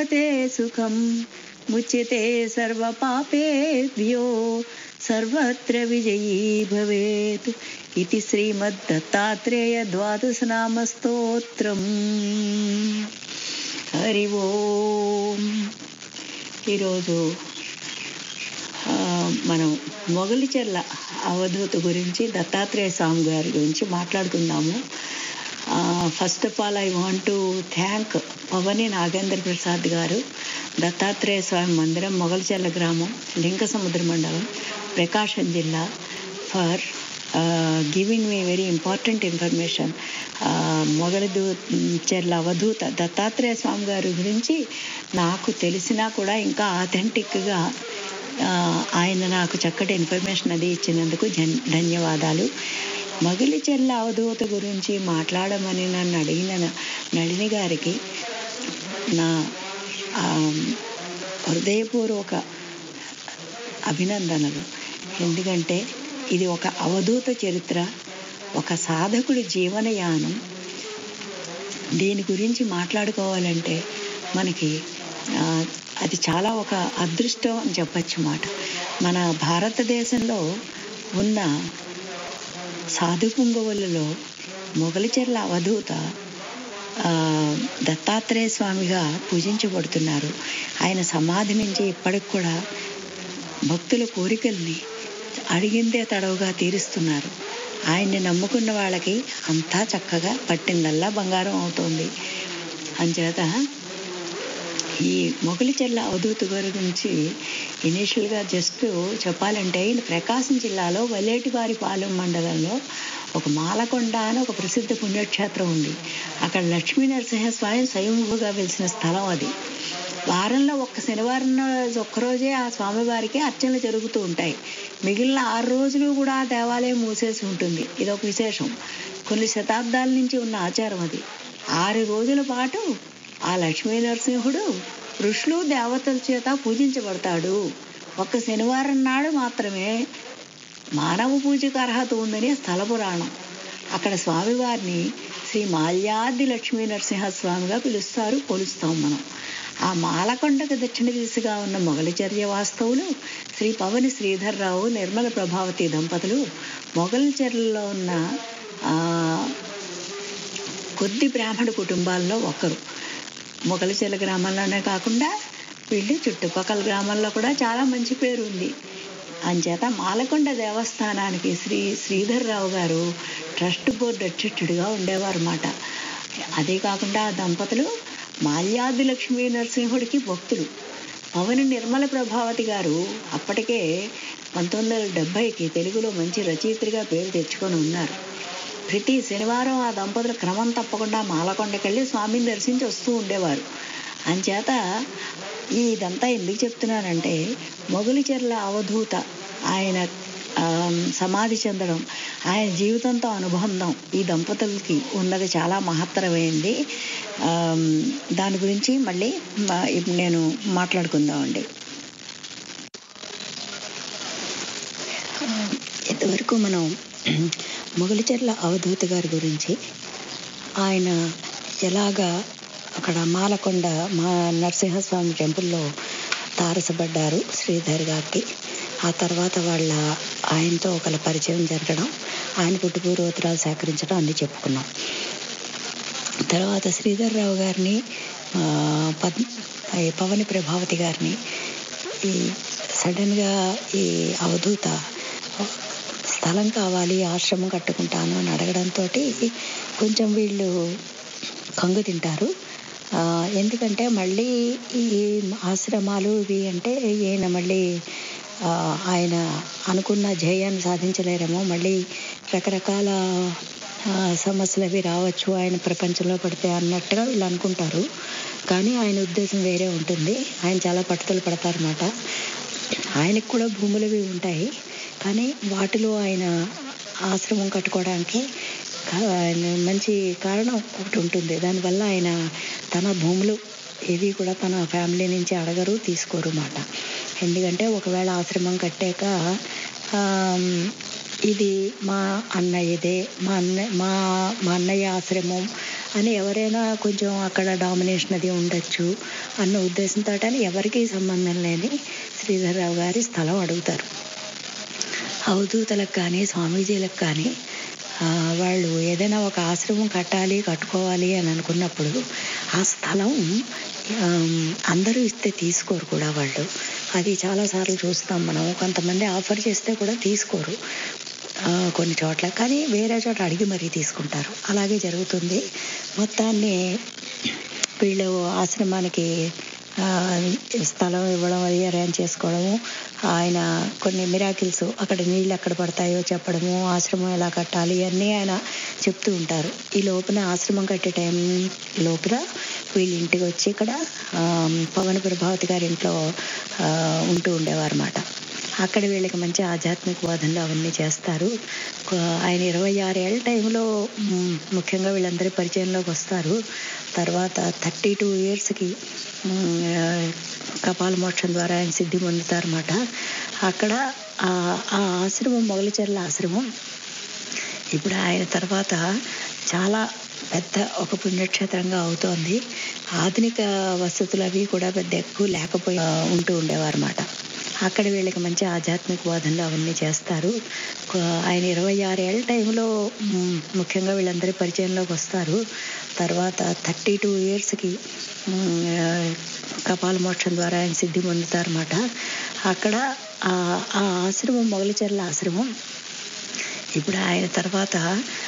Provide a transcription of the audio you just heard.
ते सुखं मुच्यते सर्वपापेभ्यो सर्वत्र विजयी भवेत् इति श्रीमद्दत्तात्रेयद्वादशनामस्तोत्रम् హరి ఓం ఈరోజు ఆ, మనం మొగలిచెర్ల అవధూత గురించి దత్తాత్రేయ స్వామి గారి గురించి మాట్లాడుకుందాము first of all I want to thank Pavani Nagendra Prasad గారు దత్తాత్రేయ స్వామి మందిరం మొగలిచెర్ల గ్రామం లింక సముద్ర మండలం ప్రకాశం జిల్లా for giving me very important information Mogalicherla అవధూత దత్తాత్రేయ స్వామి గారి గురించి నాకు తెలిసినా కూడా ఇంకా ఆథెంటిక్గా ఆయన నాకు చక్కటి ఇన్ఫర్మేషన్ అది ఇచ్చినందుకు జన్ ధన్యవాదాలు మగిలి చెర్ల అవధూత గురించి మాట్లాడమని నన్ను అడిగిన నళిని గారికి నా ఆ, హృదయపూర్వక అభినందనలు ఎందుకంటే ఇది ఒక అవధూత చరిత్ర ఒక సాధకుడి జీవనయానం దీని గురించి మాట్లాడుకోవాలంటే మనకి ఆ, అది చాలా ఒక అదృష్టం అని చెప్పచ్చు మాట మన భారతదేశంలో ఉన్న సాధు పుంగవులలో మొగలిచెర్ల అవధూత ఆ, దత్తాత్రేయ స్వామిగా పూజించబడుతున్నారు ఆయన సమాధి నుంచి ఇప్పటికి కూడా భక్తుల కోరికల్ని అడిగిందే తడవుగా తీరుస్తున్నారు ఆయన్ని నమ్ముకున్న వాళ్ళకి అంతా చక్కగా పట్టిందల్లా బంగారం అవుతుంది అంచేత ఈ మొగలిచెర్ల అవధూత గారి గురించి ఇనీషియల్గా జస్ట్ చెప్పాలంటే ఈయన ప్రకాశం జిల్లాలో వలేటివారి పాలెం మండలంలో ఒక మాలకొండ అని ఒక ప్రసిద్ధ పుణ్యక్షేత్రం ఉంది అక్కడ లక్ష్మీ నరసింహస్వామి స్వయంభూగా వెలిసిన స్థలం అది వారంలో ఒక్క శనివారం రోజు ఒక్కరోజే ఆ స్వామివారికి అర్చనలు జరుగుతూ ఉంటాయి మిగిలిన ఆరు రోజులు కూడా ఆ దేవాలయం మూసేసి ఉంటుంది ఇది ఒక విశేషం కొన్ని శతాబ్దాల నుంచి ఉన్న ఆచారం అది ఆరు రోజుల పాటు ఆ లక్ష్మీ నరసింహుడు ఋషులు దేవతల చేత పూజించబడతాడు ఒక్క శనివారం నాడు మాత్రమే మానవ పూజకు అర్హత ఉందని స్థల పురాణం అక్కడ స్వామివారిని శ్రీ మాల్యాది లక్ష్మీ నరసింహస్వామిగా పిలుస్తారు కొలుస్తాం మనం ఆ మాలకొండకు దక్షిణ దిశగా ఉన్న మొగలిచర్య వాస్తవులు శ్రీ పవని శ్రీధర్రావు నిర్మల ప్రభావతి దంపతులు మొగలిచర్యలో ఉన్న ఆ, కొద్ది బ్రాహ్మణ కుటుంబాల్లో ఒకరు మొగలిచెల గ్రామంలోనే కాకుండా వీళ్ళు చుట్టుపక్కల గ్రామాల్లో కూడా చాలా మంచి పేరు ఉంది అంచేత మాలకొండ దేవస్థానానికి శ్రీ శ్రీధర్రావు గారు ట్రస్ట్ బోర్డు అధ్యక్షుడిగా ఉండేవారు అన్నమాట అదే కాకుండా ఆ దంపతులు మాల్యాది లక్ష్మీ నరసింహుడికి భక్తులు పవని నిర్మల ప్రభావతి గారు అప్పటికే పంతొమ్మిది వందల డెబ్భైకి తెలుగులో మంచి రచయిత్రిగా పేరు తెచ్చుకొని ఉన్నారు ప్రతి శనివారం ఆ దంపతులు క్రమం తప్పకుండా మాలకొండకెళ్ళి స్వామిని దర్శించి వస్తూ ఉండేవారు అంచేత ఇదంతా ఎందుకు చెప్తున్నానంటే మొగులిచెర్ల అవధూత ఆయన ఆ, సమాధి చెందడం ఆయన జీవితంతో అనుబంధం ఈ దంపతులకి ఉన్నది చాలా మహత్తరమైంది ఆ, దాని గురించి మళ్ళీ మా- ఇప్పుడు నేను మాట్లాడుకుందామండి ఇంతవరకు మనం మొగలిచెర్ల అవధూత గారి గురించి ఆయన ఎలాగా అక్కడ మాలకొండ మా నరసింహస్వామి టెంపుల్లో తారసపడ్డారు శ్రీధర్ గారికి ఆ తర్వాత వాళ్ళ ఆయనతో ఒకళ్ళ పరిచయం జరగడం ఆయన పుట్టుపూర్వోత్తరాలు సేకరించడం అన్నీ చెప్పుకున్నాం తర్వాత శ్రీధర్ రావు గారిని ఆ, పద్ ఈ పవని ప్రభావతి గారిని ఈ సడన్గా ఈ అవధూత స్థలం కావాలి ఆశ్రమం కట్టుకుంటాను అని అడగడంతో కొంచెం వీళ్ళు కంగు తింటారు ఆ, ఎందుకంటే మళ్ళీ ఈ ఆశ్రమాలు ఇవి అంటే ఈయన మళ్ళీ ఆ, ఆయన అనుకున్న ధ్యేయాన్ని సాధించలేరేమో మళ్ళీ రకరకాల ఆ, సమస్యలు అవి రావచ్చు ఆయన ప్రపంచంలో పడితే అన్నట్టుగా వీళ్ళు అనుకుంటారు కానీ ఆయన ఉద్దేశం వేరే ఉంటుంది ఆయన చాలా పట్టుదల పడతారన్నమాట ఆయనకు కూడా భూములు అవి ఉంటాయి కానీ వాటిలో ఆయన ఆశ్రమం కట్టుకోవడానికి కా- ఆయన మంచి కారణం ఒకటి ఉంటుంది దానివల్ల ఆయన తన భూములు ఏవి కూడా తన ఫ్యామిలీ నుంచి అడగరు తీసుకోరు మాట ఎందుకంటే ఒకవేళ ఆశ్రమం కట్టాక ఆమ్, ఇది మా అన్నయ్యదే మా అన్న మా మా అన్నయ్య ఆశ్రమం అని ఎవరైనా కొంచెం అక్కడ డామినేషన్ అది ఉండొచ్చు అన్న ఉద్దేశంతో అని ఎవరికీ సంబంధం లేని శ్రీధర్రావు గారి స్థలం అడుగుతారు అవధూతలకు కానీ స్వామీజీలకు కానీ ఆ, వాళ్ళు ఏదైనా ఒక ఆశ్రమం కట్టాలి కట్టుకోవాలి అని అనుకున్నప్పుడు ఆ స్థలం ఆమ్, అందరూ ఇస్తే తీసుకోరు కూడా వాళ్ళు అది చాలాసార్లు చూస్తాం మనం కొంతమంది ఆఫర్ చేస్తే కూడా తీసుకోరు ఆ, కొన్ని చోట్ల కానీ వేరే చోట అడిగి మరీ తీసుకుంటారు అలాగే జరుగుతుంది మొత్తాన్ని వీళ్ళు ఆశ్రమానికి ఆ, స్థలం ఇవ్వడం అది అరేంజ్ చేసుకోవడము ఆయన కొన్ని మిరాకిల్స్ అక్కడ నీళ్ళు ఎక్కడ పడతాయో చెప్పడము ఆశ్రమం ఎలా కట్టాలి అన్నీ ఆయన చెప్తూ ఉంటారు ఈ లోపల ఆశ్రమం కట్టే టైం లోపల వీళ్ళ ఇంటికి వచ్చి ఇక్కడ ఆ, పవన్ ప్రభావతి గారి ఇంట్లో ఆ, ఉంటూ ఉండేవారు అన్నమాట అక్కడ వీళ్ళకి మంచి ఆధ్యాత్మిక బోధనలు అవన్నీ చేస్తారు కొ- ఆయన ఇరవై ఆరేళ్ళ టైంలో మ్, ముఖ్యంగా వీళ్ళందరి పరిచయంలోకి వస్తారు తర్వాత థర్టీ టూ ఇయర్స్కి కపాల మోక్షం ద్వారా ఆయన సిద్ధి పొందుతారన్నమాట అక్కడ ఆ ఆ ఆశ్రమం మొగలిచెర్ల ఆశ్రమం ఇప్పుడు ఆయన తర్వాత చాలా పెద్ద ఒక పుణ్యక్షేత్రంగా అవుతోంది ఆధునిక వసతులు అవి కూడా పెద్ద ఎక్కువ లేకపోయి ఆ, ఉంటూ ఉండేవారు అన్నమాట అక్కడ వీళ్ళకి మంచి ఆధ్యాత్మిక బోధనలు అవన్నీ చేస్తారు కొ- ఆయన ఇరవై ఆరేళ్ళ టైంలో మ్, ముఖ్యంగా వీళ్ళందరి పరిచయంలోకి వస్తారు తర్వాత థర్టీ టూ ఇయర్స్కి కపాల మోక్షం ద్వారా ఆయన సిద్ధి పొందుతారన్నమాట అక్కడ ఆ ఆ ఆశ్రమం మొగలిచెర్ల ఆశ్రమం ఇప్పుడు ఆయన తర్వాత